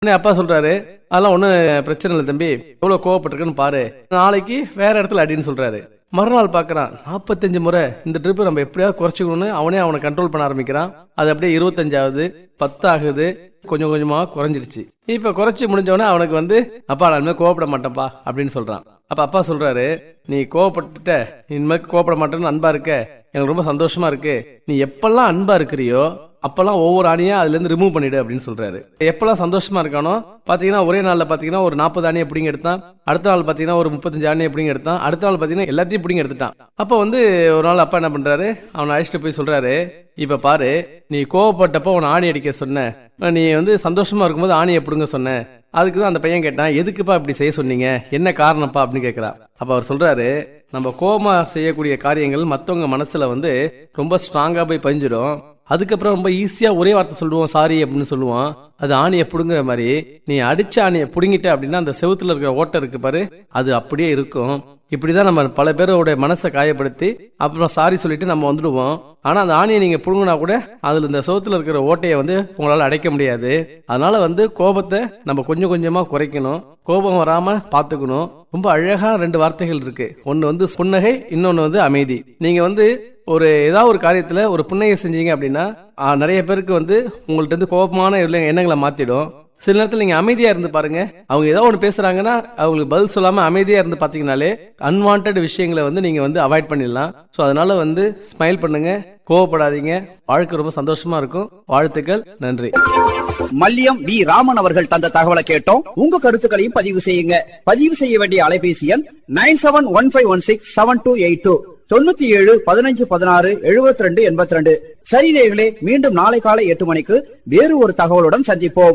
உடனே அப்பா சொல்றாரு அதெல்லாம் ஒன்றும் பிரச்சனை இல்லை தம்பி எவ்வளோ கோவப்பட்டிருக்குன்னு பாரு நாளைக்கு வேற இடத்துல அடின்னு சொல்றாரு மறுநாள் பார்க்கறான் நாற்பத்தஞ்சு முறை இந்த ட்ரிப் நம்ம எப்படியாவது குறைச்சிக்கணும்னு அவனே அவனை கண்ட்ரோல் பண்ண ஆரம்பிக்கிறான் அது அப்படியே இருபத்தஞ்சாவது பத்தாகுது கொஞ்சம் கொஞ்சமா குறைஞ்சிடுச்சு இப்ப குறைச்சி முடிஞ்சவொடனே அவனுக்கு வந்து அப்பா நான் இனிமேல் கோவப்பட மாட்டேன்ப்பா அப்படின்னு சொல்றான் அப்ப அப்பா சொல்றாரு நீ கோவப்பட்டுட்ட இனிமேல் கோவப்பட மாட்டேன்னு அன்பா இருக்க எனக்கு ரொம்ப சந்தோஷமா இருக்கு நீ எப்பெல்லாம் அன்பா இருக்கிறியோ அப்பெல்லாம் ஒவ்வொரு ஆணியா அதுல இருந்து ரிமூவ் பண்ணிடு அப்படின்னு சொல்றாரு எப்பெல்லாம் சந்தோஷமா இருக்கானோ பாத்தீங்கன்னா ஒரே நாள்ல பாத்தீங்கன்னா ஒரு நாற்பது ஆணியை பிடிங்க எடுத்தான் அடுத்த நாள் பாத்தீங்கன்னா ஒரு முப்பத்தஞ்சு ஆணியை பிடிங்க எடுத்தான் அடுத்த நாள் பாத்தீங்கன்னா எல்லாத்தையும் பிடிங்க எடுத்துட்டான் அப்ப வந்து ஒரு நாள் அப்பா என்ன பண்றாரு அவனை அழைச்சிட்டு போய் சொல்றாரு இப்ப பாரு நீ கோவப்பட்டப்போ உன் ஆணி அடிக்க சொன்ன நீ வந்து சந்தோஷமா இருக்கும்போது ஆணியை பிடுங்க சொன்ன அதுக்கு தான் அந்த பையன் கேட்டான் எதுக்குப்பா இப்படி செய்ய சொன்னீங்க என்ன காரணம்ப்பா அப்படின்னு கேட்கிறான் அப்ப அவர் சொல்றாரு நம்ம கோபமா செய்யக்கூடிய காரியங்கள் மத்தவங்க மனசுல வந்து ரொம்ப ஸ்ட்ராங்கா போய் பஞ்சிடும் அதுக்கப்புறம் ரொம்ப ஈஸியா ஒரே வார்த்தை சொல்லுவோம் சாரி அப்படின்னு சொல்லுவோம் அது ஆணியை புடுங்குற மாதிரி நீ அடிச்ச ஆணியை புடுங்கிட்ட அப்படின்னா அந்த செவுத்துல இருக்கிற ஓட்டை இருக்கு பாரு அது அப்படியே இருக்கும் இப்படிதான் நம்ம பல பேரோட மனசை காயப்படுத்தி அப்புறம் சாரி சொல்லிட்டு நம்ம வந்துடுவோம் ஆனா அந்த ஆணியை நீங்க புடுங்கினா கூட அதுல இந்த செவுத்துல இருக்கிற ஓட்டையை வந்து உங்களால அடைக்க முடியாது அதனால வந்து கோபத்தை நம்ம கொஞ்சம் கொஞ்சமா குறைக்கணும் கோபம் வராம பாத்துக்கணும் ரொம்ப அழகா ரெண்டு வார்த்தைகள் இருக்கு ஒன்னு வந்து புன்னகை இன்னொன்னு வந்து அமைதி நீங்க வந்து ஒரு ஏதாவது ஒரு காரியத்துல ஒரு புன்னகை செஞ்சீங்க அப்படின்னா ஆ, நிறைய பேருக்கு வந்து உங்கள்ட்ட இருந்து கோபமான இல்ல- எண்ணங்களை மாத்திடும் சில நேரத்துல நீங்க அமைதியா இருந்து பாருங்க அவங்க ஏதோ ஒன்று பேசுறாங்கன்னா அவங்களுக்கு பதில் சொல்லாம அமைதியா இருந்து பாத்தீங்கனாலே அன்வான்ட் விஷயங்களை வந்து நீங்க வந்து அவாய்ட் பண்ணிடலாம் ஸோ அதனால வந்து ஸ்மைல் பண்ணுங்க கோவப்படாதீங்க வாழ்க்கை ரொம்ப சந்தோஷமா இருக்கும் வாழ்த்துக்கள் நன்றி மல்லியம் வி ராமன் அவர்கள் தந்த தகவலை கேட்டோம் உங்க கருத்துக்களையும் பதிவு செய்யுங்க பதிவு செய்ய வேண்டிய அலைபேசி எண் nine seven one five one six seven two eight two தொண்ணூத்தி ஏழு பதினஞ்சு பதினாறு எழுபத்தி ரெண்டு எண்பத்தி ரெண்டு சரி நேயர்களே மீண்டும் நாளை காலை எட்டு மணிக்கு வேறு ஒரு தகவலுடன் சந்திப்போம்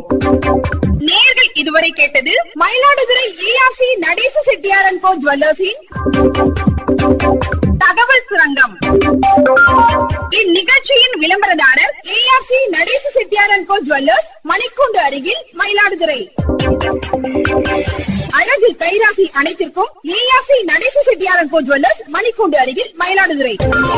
நேர்கள் இதுவரை கேட்டது மயிலாடுதுறை ஏஆர்சி நடேச செட்டியாரன் கோ ஜுவல்லர்ஸின் தகவல் சுரங்கம் இந்நிகழ்ச்சியின் விளம்பரதாரர் ஏஆர்சி நடேச செட்டியாரன் கோ ஜுவல்லர்ஸ் மணிக்கூண்டு அருகில் மயிலாடுதுறை அழகு கைராசி அனைத்திற்கும் ஏஆர்சி நடேச செட்டியாரன் கோ ஜுவல்லர்ஸ் மணிக்கூண்டு அருகில் மயிலாடுதுறை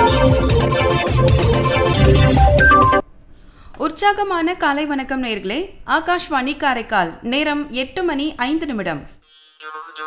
உற்சாகமான காலை வணக்கம் நேர்களே ஆகாஷ்வாணி காரைக்கால் நேரம் எட்டு மணி ஐந்து நிமிடம்